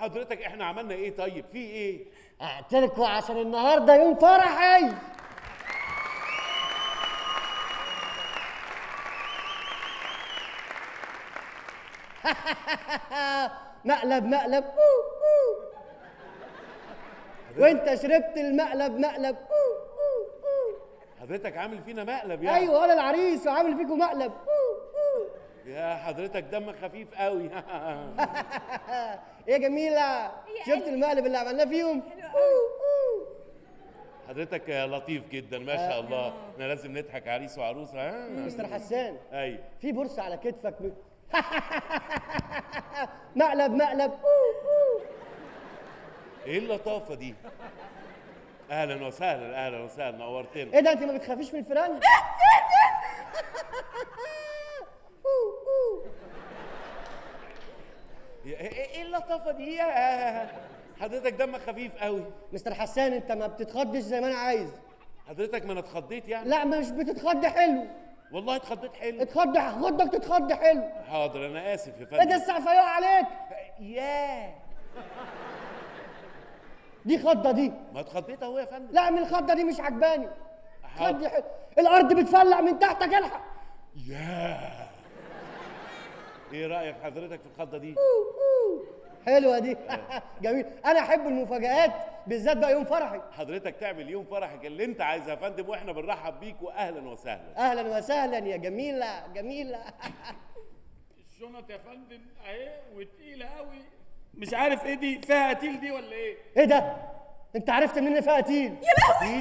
حضرتك احنا عملنا ايه طيب في ايه اعتركوا عشان النهارده يوم فرحي مقلب مقلب أوه، أوه. وانت شربت المقلب مقلب أوه، أوه، أوه. حضرتك عامل فينا مقلب يعني ايوه انا العريس وعامل فيكم مقلب أوه، أوه. يا حضرتك دمك خفيف قوي ايه جميله شفت المقلب اللي عملناه فيهم أوه، أوه. حضرتك لطيف جدا ما شاء الله احنا لازم نضحك عريس وعروسه ها مستر حسان ايوه في بورصه على كتفك م... مقلب مقلب أوه، أوه. ايه اللطافه دي اهلا وسهلا اهلا وسهلا نورتنا ايه ده انت ما بتخافيش من الفيران أوه، أوه. ايه ايه إيه اللطافه دي يا حضرتك دمك خفيف قوي مستر حسان انت ما بتتخضش زي ما انا عايز حضرتك ما انا اتخضيت يعني لا مش بتتخض حلو والله اتخضيت حلو اتخض خدك تتخض حلو حاضر انا اسف يا ايه ده فندم السقف هيقع عليك ياه دي خضه دي ما اتخضيت اهو يا فندم لا من الخضه دي مش عجباني حاضر. خض حلو الارض بتفلع من تحتك الحق ياه ايه رايك حضرتك في الخضه دي حلوه دي جميل انا احب المفاجآت بالذات بقى يوم فرحي حضرتك تعمل يوم فرحك اللي انت عايزه يا فندم واحنا بنرحب بيك واهلا وسهلا اهلا وسهلا يا جميله جميله الشنط يا فندم اهي وتقيله قوي مش عارف ايه دي فيها قتيل دي ولا ايه ايه ده انت عرفت منين فيها تيل تيل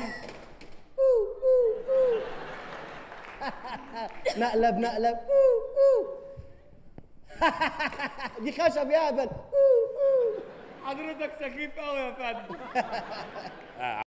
مقلب مقلب دي خشب يا هبل حضرتك سخيف قوي يا فندم